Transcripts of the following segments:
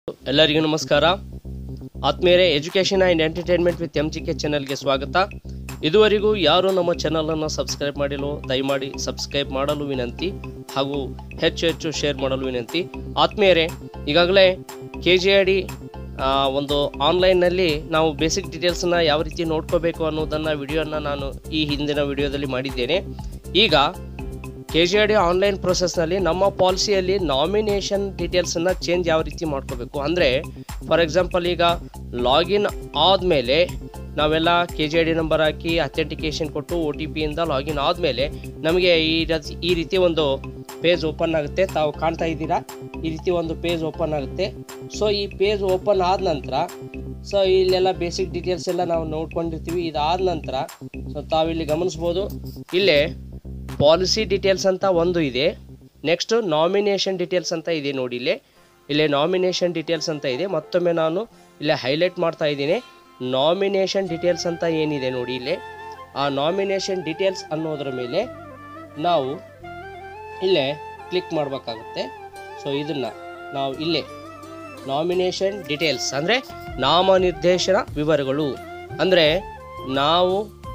ಎಲ್ಲರಿಗೂ ನಮಸ್ಕಾರ ಆತ್ಮೀಯರೇ education and entertainment with M G K ಚಾನಲ್ಗೆ ಸ್ವಾಗತ ಇದುವರೆಗೂ ಯಾರು ನಮ್ಮ ಚಾನಲನ್ನು ಸಬ್ಸ್ಕ್ರೈಬ್ ಮಾಡಿಲ್ಲೋ ದಯಮಾಡಿ ಸಬ್ಸ್ಕ್ರೈಬ್ ಮಾಡಲು ವಿನಂತಿ ಹಾಗೂ ಹೆಚ್ಚು ಹೆಚ್ಚು ಶೇರ್ ಮಾಡಲು ವಿನಂತಿ ಆತ್ಮೀಯರೇ ಈಗಾಗಲೇ ಕೆ ಜಿ ಐ ಡಿ ಒಂದು ಆನ್ಲೈನ್ನಲ್ಲಿ ನಾವು ಬೇಸಿಕ್ ಡೀಟೇಲ್ಸನ್ನು ಯಾವ ರೀತಿ ನೋಡ್ಕೋಬೇಕು ಅನ್ನೋದನ್ನು ವಿಡಿಯೋನ ನಾನು ಈ ಹಿಂದಿನ ವಿಡಿಯೋದಲ್ಲಿ ಮಾಡಿದ್ದೇನೆ ಈಗ K G I D online ಪ್ರೊಸೆಸ್ನಲ್ಲಿ ನಮ್ಮ ಪಾಲಿಸಿಯಲ್ಲಿ ನಾಮಿನೇಷನ್ ಡೀಟೇಲ್ಸನ್ನು ಚೇಂಜ್ ಯಾವ ರೀತಿ ಮಾಡ್ಕೋಬೇಕು ಅಂದರೆ ಫಾರ್ ಎಕ್ಸಾಂಪಲ್ ಈಗ ಲಾಗಿನ್ ಆದಮೇಲೆ ನಾವೆಲ್ಲ K G I D number ಹಾಕಿ ಅಥೆಂಟಿಕೇಶನ್ ಕೊಟ್ಟು ಒ ಟಿ ಪಿಯಿಂದ ಲಾಗಿನ್ ಆದಮೇಲೆ ನಮಗೆ ಈ ರತಿ- ಈ ರೀತಿ ಒಂದು ಪೇಜ್ ಓಪನ್ ಆಗುತ್ತೆ ತಾವು ಕಾಣ್ತಾ ಇದ್ದೀರಾ ಈ ರೀತಿ ಒಂದು ಪೇಜ್ ಓಪನ್ ಆಗುತ್ತೆ ಸೊ ಈ ಪೇಜ್ ಓಪನ್ ಆದ ನಂತರ ಸೊ ಇಲ್ಲೆಲ್ಲ ಬೇಸಿಕ್ ಡೀಟೇಲ್ಸ್ ಎಲ್ಲ ನಾವು ನೋಡ್ಕೊಂಡಿರ್ತೀವಿ ಇದಾದ ನಂತರ ಸೊ ತಾವಿಲ್ಲಿ ಗಮನಿಸ್ಬೋದು ಇಲ್ಲೇ ಪಾಲಿಸಿ ಡೀಟೇಲ್ಸ್ ಅಂತ ಒಂದು ಇದೆ ನೆಕ್ಸ್ಟ್ ನಾಮಿನೇಷನ್ ಡೀಟೇಲ್ಸ್ ಅಂತ ಇದೆ ನೋಡಿ ಇಲ್ಲಿ ಇಲ್ಲೇ ನಾಮಿನೇಷನ್ ಡೀಟೇಲ್ಸ್ ಅಂತ ಇದೆ ಮತ್ತೊಮ್ಮೆ ನಾನು ಇಲ್ಲೇ ಹೈಲೈಟ್ ಮಾಡ್ತಾ ಇದ್ದೀನಿ ನಾಮಿನೇಷನ್ ಡೀಟೇಲ್ಸ್ ಅಂತ ಏನಿದೆ ನೋಡಿ ಇಲ್ಲಿ ಆ ನಾಮಿನೇಷನ್ ಡೀಟೇಲ್ಸ್ ಅನ್ನೋದ್ರ ಮೇಲೆ ನಾವು ಇಲ್ಲೇ ಕ್ಲಿಕ್ ಮಾಡಬೇಕಾಗುತ್ತೆ ಸೊ ಇದನ್ನು ನಾವು ಇಲ್ಲೇ ನಾಮಿನೇಷನ್ ಡೀಟೇಲ್ಸ್ ಅಂದರೆ ನಾಮನಿರ್ದೇಶನ ವಿವರಗಳು ಅಂದರೆ ನಾವು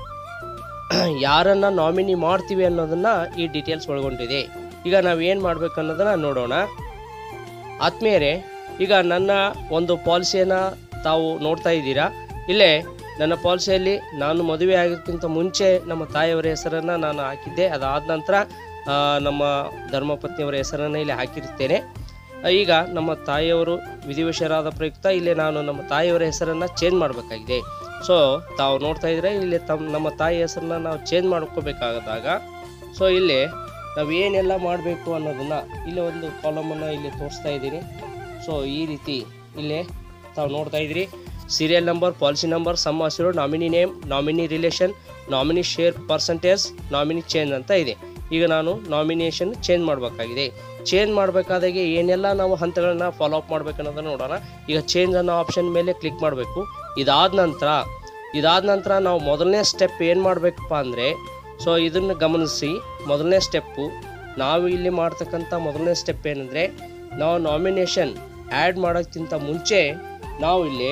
ಯಾರನ್ನ ನಾಮಿನಿ ಮಾಡ್ತೀವಿ ಅನ್ನೋದನ್ನ ಈ ಡೀಟೇಲ್ಸ್ ಒಳಗೊಂಡಿದೆ ಈಗ ನಾವು ಏನು ಮಾಡ್ಬೇಕು ಅನ್ನೋದನ್ನ ನೋಡೋಣ ಆತ್ಮೀಯರೇ ಈಗ ನನ್ನ ಒಂದು ಪಾಲಿಸಿಯನ್ನು ತಾವು ನೋಡ್ತಾ ಇದ್ದೀರಾ ಇಲ್ಲೇ ನನ್ನ ಪಾಲಿಸಿಯಲ್ಲಿ ನಾನು ಮದುವೆ ಆಗೋಕ್ಕಿಂತ ಮುಂಚೆ ನಮ್ಮ ತಾಯಿಯವರ ಹೆಸರನ್ನು ನಾನು ಹಾಕಿದ್ದೆ ಅದಾದ ನಂತರ ಆ, ನಮ್ಮ ಧರ್ಮಪತ್ನಿಯವರ ಹೆಸರನ್ನು ಇಲ್ಲಿ ಹಾಕಿರ್ತೇನೆ ಆ, ಈಗ ನಮ್ಮ ತಾಯಿಯವರು ವಿಧಿವಶರಾದ ಪ್ರಯುಕ್ತ ಇಲ್ಲಿ ನಾನು ನಮ್ಮ ತಾಯಿಯವರ ಹೆಸರನ್ನು ಚೇಂಜ್ ಮಾಡಬೇಕಾಗಿದೆ ಸೊ ತಾವು ನೋಡ್ತಾ ಇದ್ರೆ ಇಲ್ಲಿ ತಮ್ಮ ನಮ್ಮ ತಾಯಿ ಹೆಸರನ್ನ ನಾವು ಚೇಂಜ್ ಮಾಡ್ಕೋಬೇಕಾದಾಗ ಸೊ ಇಲ್ಲಿ ನಾವು ಏನೆಲ್ಲ ಮಾಡಬೇಕು ಅನ್ನೋದನ್ನು ಇಲ್ಲಿ ಒಂದು ಕಾಲಮನ್ನು ಇಲ್ಲಿ ತೋರಿಸ್ತಾ ಇದ್ದೀನಿ ಸೊ ಈ ರೀತಿ ಇಲ್ಲಿ ತಾವು ನೋಡ್ತಾ ಇದ್ದೀರಿ serial number policy number sum ಹಸಿರು nominee name nominee relation nominee share percentage nominee change ಅಂತ ಇದೆ ಈಗ ನಾನು ನಾಮಿನೇಷನ್ ಚೇಂಜ್ ಮಾಡಬೇಕಾಗಿದೆ ಚೇಂಜ್ ಮಾಡಬೇಕಾದಾಗೆ ಏನೆಲ್ಲ ನಾವು ಹಂತಗಳನ್ನ ಫಾಲೋ ಅಪ್ ಮಾಡ್ಬೇಕು ಅನ್ನೋದನ್ನ ನೋಡೋಣ ಈಗ ಚೇಂಜ್ ಅನ್ನೋ ಆಪ್ಷನ್ ಮೇಲೆ ಕ್ಲಿಕ್ ಮಾಡಬೇಕು ಇದಾದ ನಂತರ ಇದಾದ ನಂತರ ನಾವು ಮೊದಲನೇ ಸ್ಟೆಪ್ ಏನು ಮಾಡಬೇಕಪ್ಪ ಅಂದರೆ ಸೊ ಇದನ್ನು ಗಮನಿಸಿ ಮೊದಲನೇ ಸ್ಟೆಪ್ಪು ನಾವು ಇಲ್ಲಿ ಮಾಡ್ತಕ್ಕಂಥ ಮೊದಲನೇ ಸ್ಟೆಪ್ ಏನಂದರೆ ನಾವು ನಾಮಿನೇಷನ್ ಆ್ಯಡ್ ಮಾಡೋಕ್ಕಿಂತ ಮುಂಚೆ ನಾವು ಇಲ್ಲಿ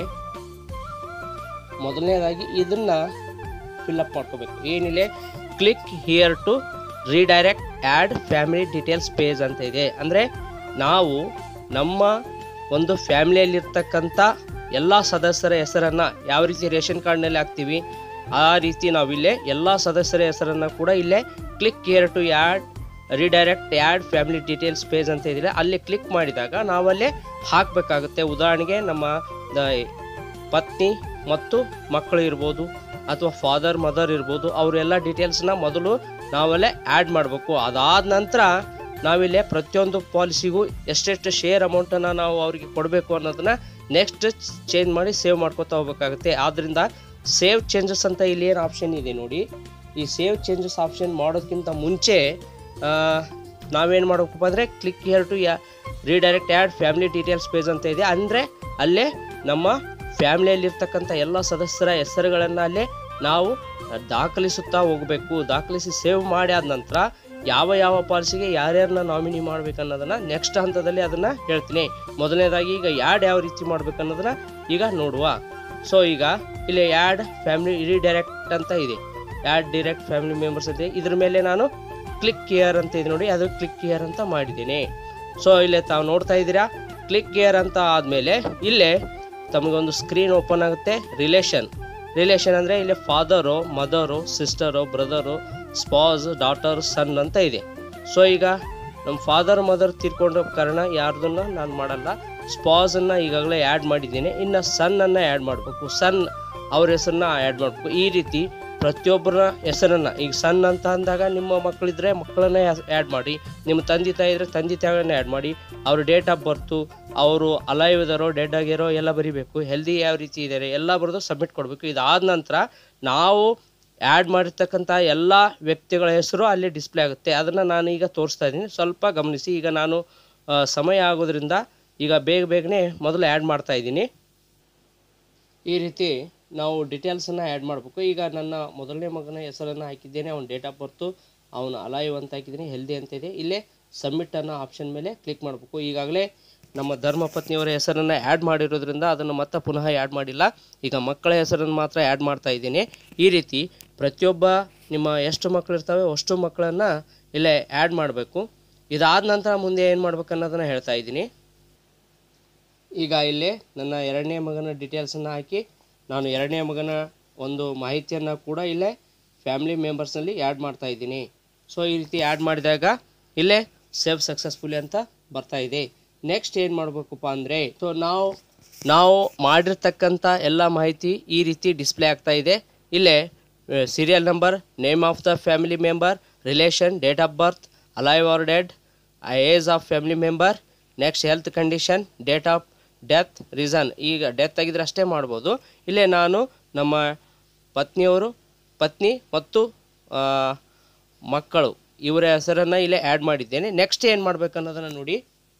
ಮೊದಲನೇದಾಗಿ ಇದನ್ನು ಫಿಲ್ಅಪ್ ಮಾಡ್ಕೋಬೇಕು ಏನಿಲ್ಲ click here to redirect add family details page ಅಂತ ಇದೆ ಅಂದರೆ ನಾವು ನಮ್ಮ ಒಂದು ಫ್ಯಾಮಿಲಿಯಲ್ಲಿರ್ತಕ್ಕಂಥ ಎಲ್ಲ ಸದಸ್ಯರ ಹೆಸರನ್ನು ಯಾವ ರೀತಿ ರೇಷನ್ ಕಾರ್ಡ್ನಲ್ಲಿ ಹಾಕ್ತೀವಿ ಆ ರೀತಿ ನಾವಿಲ್ಲೇ ಎಲ್ಲ ಸದಸ್ಯರ ಹೆಸರನ್ನು ಕೂಡ ಇಲ್ಲೇ click here to add redirect add family details page ಅಂತ ಇದಿಲ್ಲ ಅಲ್ಲಿ ಕ್ಲಿಕ್ ಮಾಡಿದಾಗ ನಾವಲ್ಲೇ ಹಾಕಬೇಕಾಗುತ್ತೆ ಉದಾಹರಣೆಗೆ ನಮ್ಮ ದ- ಪತ್ನಿ ಮತ್ತು ಮಕ್ಕಳು ಇರ್ಬೋದು ಅಥವಾ ಫಾದರ್ ಮದರ್ ಇರ್ಬೋದು ಅವರೆಲ್ಲ ಡೀಟೇಲ್ಸ್ನ ಮೊದಲು ನಾವಲ್ಲೇ ಆ್ಯಡ್ ಮಾಡಬೇಕು ಅದಾದ ನಂತರ ನಾವಿಲ್ಲೇ ಪ್ರತಿಯೊಂದು ಪಾಲಿಸಿಗೂ ಎಷ್ಟೆಷ್ಟು ಶೇರ್ ಅಮೌಂಟನ್ನು ನಾವು ಅವರಿಗೆ ಕೊಡಬೇಕು ಅನ್ನೋದನ್ನ ನೆಕ್ಸ್ಟ್ ಚೇಂಜ್ ಮಾಡಿ ಸೇವ್ ಮಾಡ್ಕೊತಾ ಹೋಗ್ಬೇಕಾಗುತ್ತೆ ಆದ್ದರಿಂದ ಸೇವ್ ಚೇಂಜಸ್ ಅಂತ ಇಲ್ಲಿ ಏನು ಆಪ್ಷನ್ ಇದೆ ನೋಡಿ ಈ ಸೇವ್ ಚೇಂಜಸ್ ಆಪ್ಷನ್ ಮಾಡೋದಕ್ಕಿಂತ ಮುಂಚೆ ಆ, ನಾವೇನು ಮಾಡಬೇಕಪ್ಪ ಅಂದರೆ ಕ್ಲಿಕ್ ಹಿಯರ್ ಟು ಯಾ redirect add family details page ಅಂತ ಇದೆ ಅಂದರೆ ಅಲ್ಲೇ ನಮ್ಮ ಫ್ಯಾಮಿಲಿಯಲ್ಲಿರ್ತಕ್ಕಂಥ ಎಲ್ಲ ಸದಸ್ಯರ ಹೆಸರುಗಳನ್ನು ಅಲ್ಲೇ ನಾವು ದಾಖಲಿಸುತ್ತಾ ಹೋಗಬೇಕು ದಾಖಲಿಸಿ ಸೇವ್ ಮಾಡಿ ಆದ ನಂತರ ಯಾವ ಯಾವ ಪಾಲಿಸಿಗೆ ಯಾರ್ಯಾರನ್ನ ನಾಮಿನಿ ಮಾಡ್ಬೇಕು ಅನ್ನೋದನ್ನ ನೆಕ್ಸ್ಟ್ ಹಂತದಲ್ಲಿ ಅದನ್ನು ಹೇಳ್ತೀನಿ ಮೊದಲನೇದಾಗಿ ಈಗ ಯಾಡ್ ಯಾವ ರೀತಿ ಮಾಡ್ಬೇಕು ಅನ್ನೋದನ್ನ ಈಗ ನೋಡುವ ಸೊ ಈಗ ಇಲ್ಲಿ ಆ್ಯಡ್ ಫ್ಯಾಮಿಲಿ ರೀಡೈರೆಕ್ಟ್ ಅಂತ ಇದೆ ಆ್ಯಡ್ ಡೈರೆಕ್ಟ್ ಫ್ಯಾಮಿಲಿ ಮೆಂಬರ್ಸ್ ಇದೆ ಇದ್ರ ಮೇಲೆ ನಾನು ಕ್ಲಿಕ್ ಕೇರ್ ಅಂತ ಇದೆ ನೋಡಿ ಅದು ಕ್ಲಿಕ್ ಕೇರ್ ಅಂತ ಮಾಡಿದ್ದೀನಿ ಸೊ ಇಲ್ಲೇ ತಾವು ನೋಡ್ತಾ ಇದ್ದೀರಾ ಕ್ಲಿಕ್ ಕೇರ್ ಅಂತ ಆದಮೇಲೆ ಇಲ್ಲೇ ತಮಗೊಂದು ಸ್ಕ್ರೀನ್ ಓಪನ್ ಆಗುತ್ತೆ ರಿಲೇಷನ್ ರಿಲೇಷನ್ ಅಂದರೆ ಇಲ್ಲಿ father mother sister brother spouse daughter son ಅಂತ ಇದೆ ಸೊ ಈಗ ನಮ್ಮ ಫಾದರ್ ಮದರ್ ತೀರ್ಕೊಂಡ ಕಾರಣ ಯಾರ್ದನ್ನ ನಾನು ಮಾಡಲ್ಲ ಸ್ಪಾಸನ್ನು ಈಗಾಗಲೇ ಆ್ಯಡ್ ಮಾಡಿದ್ದೀನಿ ಇನ್ನು ಸನ್ನನ್ನು ಆ್ಯಡ್ ಮಾಡಬೇಕು ಸನ್ ಅವ್ರ ಹೆಸರನ್ನ ಆ್ಯಡ್ ಮಾಡಬೇಕು ಈ ರೀತಿ ಪ್ರತಿಯೊಬ್ಬರ ಹೆಸರನ್ನು ಈಗ ಸನ್ ಅಂತ ಅಂದಾಗ ನಿಮ್ಮ ಮಕ್ಕಳಿದ್ರೆ ಮಕ್ಕಳನ್ನ ಆ್ಯಡ್ ಮಾಡಿ ನಿಮ್ಮ ತಂದೆ ತಾಯಿ ಇದ್ರೆ ತಂದೆ ತಾಯಿಗಳನ್ನ ಆ್ಯಡ್ ಮಾಡಿ ಅವ್ರ ಡೇಟ್ ಆಫ್ ಬರ್ತು ಅವರು ಅಲೈವ್ ಇದಾರೋ ಡೆಡ್ ಆಗಿರೋ ಎಲ್ಲ ಬರಿಬೇಕು ಹೆಲ್ದಿ ಯಾವ ರೀತಿ ಇದ್ದಾರೆ ಎಲ್ಲ ಬರೆದು ಸಬ್ಮಿಟ್ ಕೊಡಬೇಕು ಇದಾದ ನಂತರ ನಾವು ಆ್ಯಡ್ ಮಾಡಿರ್ತಕ್ಕಂಥ ಎಲ್ಲ ವ್ಯಕ್ತಿಗಳ ಹೆಸರು ಅಲ್ಲಿ ಡಿಸ್ಪ್ಲೇ ಆಗುತ್ತೆ ಅದನ್ನು ನಾನು ಈಗ ತೋರಿಸ್ತಾ ಇದ್ದೀನಿ ಸ್ವಲ್ಪ ಗಮನಿಸಿ ಈಗ ನಾನು ಆ, ಸಮಯ ಆಗೋದ್ರಿಂದ ಈಗ ಬೇಗ ಬೇಗನೆ ಮೊದಲು ಆ್ಯಡ್ ಮಾಡ್ತಾ ಇದ್ದೀನಿ ಈ ರೀತಿ ನಾವು ಡೀಟೇಲ್ಸನ್ನು ಆ್ಯಡ್ ಮಾಡಬೇಕು ಈಗ ನನ್ನ ಮೊದಲನೇ ಮಗನ ಹೆಸರನ್ನು ಹಾಕಿದ್ದೇನೆ ಅವನ ಡೇಟ್ ಆಫ್ ಬರ್ತು ಅವನು ಅಲೈವ್ ಅಂತ ಹಾಕಿದ್ದೀನಿ ಹೆಲ್ದಿ ಅಂತ ಇದೆ ಇಲ್ಲೇ ಸಬ್ಮಿಟ್ ಅನ್ನೋ ಆಪ್ಷನ್ ಮೇಲೆ ಕ್ಲಿಕ್ ಮಾಡಬೇಕು ಈಗಾಗಲೇ ನಮ್ಮ ಧರ್ಮಪತ್ನಿಯವರ ಹೆಸರನ್ನು ಆ್ಯಡ್ ಮಾಡಿರೋದ್ರಿಂದ ಅದನ್ನು ಮತ್ತೆ ಪುನಃ ಆ್ಯಡ್ ಮಾಡಿಲ್ಲ ಈಗ ಮಕ್ಕಳ ಹೆಸರನ್ನು ಮಾತ್ರ ಆ್ಯಡ್ ಮಾಡ್ತಾ ಇದ್ದೀನಿ ಈ ರೀತಿ ಪ್ರತಿಯೊಬ್ಬ ನಿಮ್ಮ ಎಷ್ಟು ಮಕ್ಕಳು ಇರ್ತವೆ ಅಷ್ಟು ಮಕ್ಕಳನ್ನು ಇಲ್ಲೇ ಆ್ಯಡ್ ಮಾಡಬೇಕು ಇದಾದ ನಂತರ ಮುಂದೆ ಏನು ಮಾಡ್ಬೇಕು ಅನ್ನೋದನ್ನು ಹೇಳ್ತಾ ಇದ್ದೀನಿ ಈಗ ಇಲ್ಲಿ ನನ್ನ ಎರಡನೇ ಮಗನ ಡೀಟೇಲ್ಸನ್ನು ಹಾಕಿ ನಾನು ಎರಡನೇ ಮಗನ ಒಂದು ಮಾಹಿತಿಯನ್ನು ಕೂಡ ಇಲ್ಲೇ ಫ್ಯಾಮಿಲಿ ಮೆಂಬರ್ಸ್ನಲ್ಲಿ ಆ್ಯಡ್ ಮಾಡ್ತಾ ಇದ್ದೀನಿ ಸೊ ಈ ರೀತಿ ಆ್ಯಡ್ ಮಾಡಿದಾಗ ಇಲ್ಲೇ ಸೇವ್ ಸಕ್ಸಸ್ಫುಲಿ ಅಂತ ಬರ್ತಾ ಇದೆ ನೆಕ್ಸ್ಟ್ ಏನು ಮಾಡಬೇಕಪ್ಪ ಅಂದರೆ ಸೊ ನಾವು ನಾವು ಮಾಡಿರ್ತಕ್ಕಂಥ ಎಲ್ಲ ಮಾಹಿತಿ ಈ ರೀತಿ ಡಿಸ್ಪ್ಲೇ ಆಗ್ತಾ ಇದೆ ಇಲ್ಲೇ serial number name of the family member relation date of birth alive or dead age of family member next health condition date of death reason ಈಗ ಡೆತ್ ಆಗಿದ್ರೆ ಅಷ್ಟೇ ಮಾಡ್ಬೋದು ಇಲ್ಲೇ ನಾನು ನಮ್ಮ ಪತ್ನಿಯವರು ಪತ್ನಿ ಮತ್ತು ಆ, ಮಕ್ಕಳು ಇವರ ಹೆಸರನ್ನು ಇಲ್ಲೇ ಆ್ಯಡ್ ಮಾಡಿದ್ದೇನೆ ನೆಕ್ಸ್ಟ್ ಏನು ಮಾಡ್ಬೇಕು ಅನ್ನೋದನ್ನು ನೋಡಿ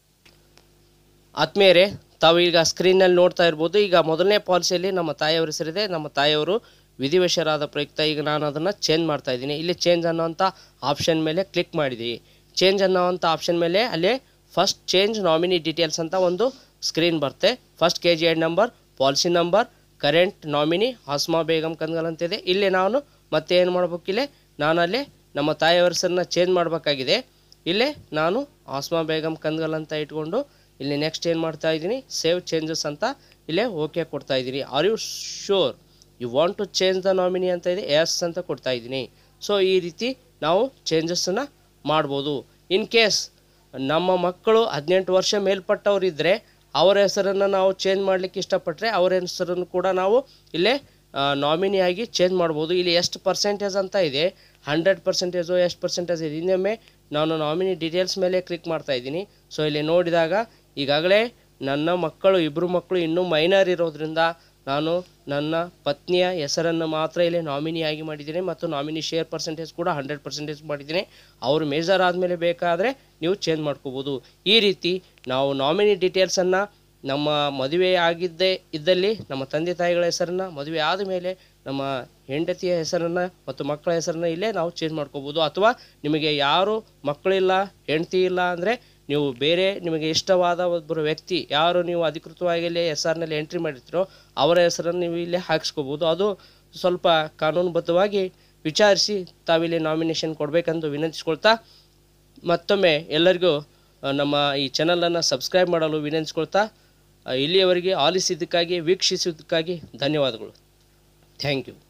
ಆತ್ಮೀಯರೇ ತಾವು ಈಗ ಸ್ಕ್ರೀನಲ್ಲಿ ನೋಡ್ತಾ ಇರ್ಬೋದು ಈಗ ಮೊದಲನೇ ಪಾಲಿಸಿಯಲ್ಲಿ ನಮ್ಮ ತಾಯಿಯವ್ರ ಹೆಸರಿದೆ ನಮ್ಮ ತಾಯಿಯವರು ವಿಧಿವಶರಾದ ಪ್ರಯುಕ್ತ ಈಗ ನಾನು ಅದನ್ನು ಚೇಂಜ್ ಮಾಡ್ತಾ ಇದ್ದೀನಿ ಇಲ್ಲಿ ಚೇಂಜ್ ಅನ್ನೋವಂಥ ಆಪ್ಷನ್ ಮೇಲೆ ಕ್ಲಿಕ್ ಮಾಡಿದ್ದೀವಿ ಚೇಂಜ್ ಅನ್ನೋವಂಥ ಆಪ್ಷನ್ ಮೇಲೆ ಅಲ್ಲಿ ಫಸ್ಟ್ ಚೇಂಜ್ ನಾಮಿನಿ ಡೀಟೇಲ್ಸ್ ಅಂತ ಒಂದು ಸ್ಕ್ರೀನ್ ಬರುತ್ತೆ first K G ID number policy number current nominee Hasma Begum Kangal ಅಂತಿದೆ ಇಲ್ಲಿ ನಾನು ಮತ್ತೆ ಏನು ಮಾಡ್ಬೇಕು ಇಲ್ಲೇ ನಾನು ಅಲ್ಲಿ ನಮ್ಮ ತಾಯಿಯವರ ಹೆಸರನ್ನ ಚೇಂಜ್ ಮಾಡಬೇಕಾಗಿದೆ ಇಲ್ಲೇ ನಾನು ಆಸ್ಮಾ ಬೇಗಂ ಕನ್ಗಲ್ ಅಂತ ಇಟ್ಕೊಂಡು ಇಲ್ಲಿ ನೆಕ್ಸ್ಟ್ ಏನು ಮಾಡ್ತಾ ಇದ್ದೀನಿ ಸೇವ್ ಚೇಂಜಸ್ ಅಂತ ಇಲ್ಲೇ ಓಕೆ ಕೊಡ್ತಾ ಇದ್ದೀನಿ are you sure you want to change the nominee ಅಂತ ಇದೆ ಎಸ್ ಅಂತ ಕೊಡ್ತಾ ಇದ್ದೀನಿ ಸೊ ಈ ರೀತಿ ನಾವು ಚೇಂಜಸ್ಸನ್ನು ಮಾಡ್ಬೋದು ಇನ್ ಕೇಸ್ ನಮ್ಮ ಮಕ್ಕಳು ಹದಿನೆಂಟು ವರ್ಷ ಮೇಲ್ಪಟ್ಟವ್ರು ಇದ್ದರೆ ಅವರ ಹೆಸರನ್ನು ನಾವು ಚೇಂಜ್ ಮಾಡಲಿಕ್ಕೆ ಇಷ್ಟಪಟ್ಟರೆ ಅವರ ಹೆಸರನ್ನು ಕೂಡ ನಾವು ಇಲ್ಲೇ ನಾಮಿನಿಯಾಗಿ ಚೇಂಜ್ ಮಾಡ್ಬೋದು ಇಲ್ಲಿ ಎಷ್ಟು ಪರ್ಸೆಂಟೇಜ್ ಅಂತ ಇದೆ ಹಂಡ್ರೆಡ್ ಪರ್ಸೆಂಟೇಜು ಎಷ್ಟು ಪರ್ಸೆಂಟೇಜ್ ಇದೆ ಇನ್ನೊಮ್ಮೆ ನಾನು ನಾಮಿನಿ ಡೀಟೇಲ್ಸ್ ಮೇಲೆ ಕ್ಲಿಕ್ ಮಾಡ್ತಾ ಇದ್ದೀನಿ ಸೊ ಇಲ್ಲಿ ನೋಡಿದಾಗ ಈಗಾಗಲೇ ನನ್ನ ಮಕ್ಕಳು ಇಬ್ಬರು ಮಕ್ಕಳು ಇನ್ನೂ ಮೈನರ್ ಇರೋದ್ರಿಂದ ನಾನು ನನ್ನ ಪತ್ನಿಯ ಹೆಸರನ್ನು ಮಾತ್ರ ಇಲ್ಲಿ ನಾಮಿನಿಯಾಗಿ ಮಾಡಿದ್ದೀನಿ ಮತ್ತು ನಾಮಿನಿ ಶೇರ್ ಪರ್ಸೆಂಟೇಜ್ ಕೂಡ ಹಂಡ್ರೆಡ್ ಪರ್ಸೆಂಟೇಜ್ ಮಾಡಿದ್ದೀನಿ ಅವರು ಮೇಜರ್ ಆದಮೇಲೆ ಬೇಕಾದರೆ ನೀವು ಚೇಂಜ್ ಮಾಡ್ಕೋಬೋದು ಈ ರೀತಿ ನಾವು ನಾಮಿನಿ ಡೀಟೇಲ್ಸನ್ನು ನಮ್ಮ ಮದುವೆ ಆಗಿದ್ದೇ ಇದ್ದಲ್ಲಿ ನಮ್ಮ ತಂದೆ ತಾಯಿಗಳ ಹೆಸರನ್ನು ಮದುವೆ ಆದ ಮೇಲೆ ನಮ್ಮ ಹೆಂಡತಿಯ ಹೆಸರನ್ನು ಮತ್ತು ಮಕ್ಕಳ ಹೆಸರನ್ನು ಇಲ್ಲೇ ನಾವು ಚೇಂಜ್ ಮಾಡ್ಕೋಬೋದು ಅಥವಾ ನಿಮಗೆ ಯಾರು ಮಕ್ಕಳಿಲ್ಲ ಹೆಂಡತಿ ಇಲ್ಲ ಅಂದರೆ ನೀವು ಬೇರೆ ನಿಮಗೆ ಇಷ್ಟವಾದ ಒಬ್ಬರು ವ್ಯಕ್ತಿ ಯಾರು ನೀವು ಅಧಿಕೃತವಾಗಿ ಇಲ್ಲಿ ಎಸ್ ಆರ್ನಲ್ಲಿ ಎಂಟ್ರಿ ಮಾಡಿರ್ತೀರೋ ಅವರ ಹೆಸರನ್ನು ನೀವು ಇಲ್ಲಿ ಹಾಕಿಸ್ಕೋಬೋದು ಅದು ಸ್ವಲ್ಪ ಕಾನೂನುಬದ್ಧವಾಗಿ ವಿಚಾರಿಸಿ ತಾವಿಲ್ಲಿ ನಾಮಿನೇಷನ್ ಕೊಡಬೇಕೆಂದು ವಿನಂತಿಸ್ಕೊಳ್ತಾ ಮತ್ತೊಮ್ಮೆ ಎಲ್ಲರಿಗೂ ಆ, ನಮ್ಮ ಈ ಚಾನಲನ್ನು ಸಬ್ಸ್ಕ್ರೈಬ್ ಮಾಡಲು ವಿನಂತಿಸ್ಕೊಳ್ತಾ ಆ, ಇಲ್ಲಿಯವರೆಗೆ ಆಲಿಸಿದ್ದಕ್ಕಾಗಿ ವೀಕ್ಷಿಸಿದ್ದಕ್ಕಾಗಿ ಧನ್ಯವಾದಗಳು ಥ್ಯಾಂಕ್ ಯು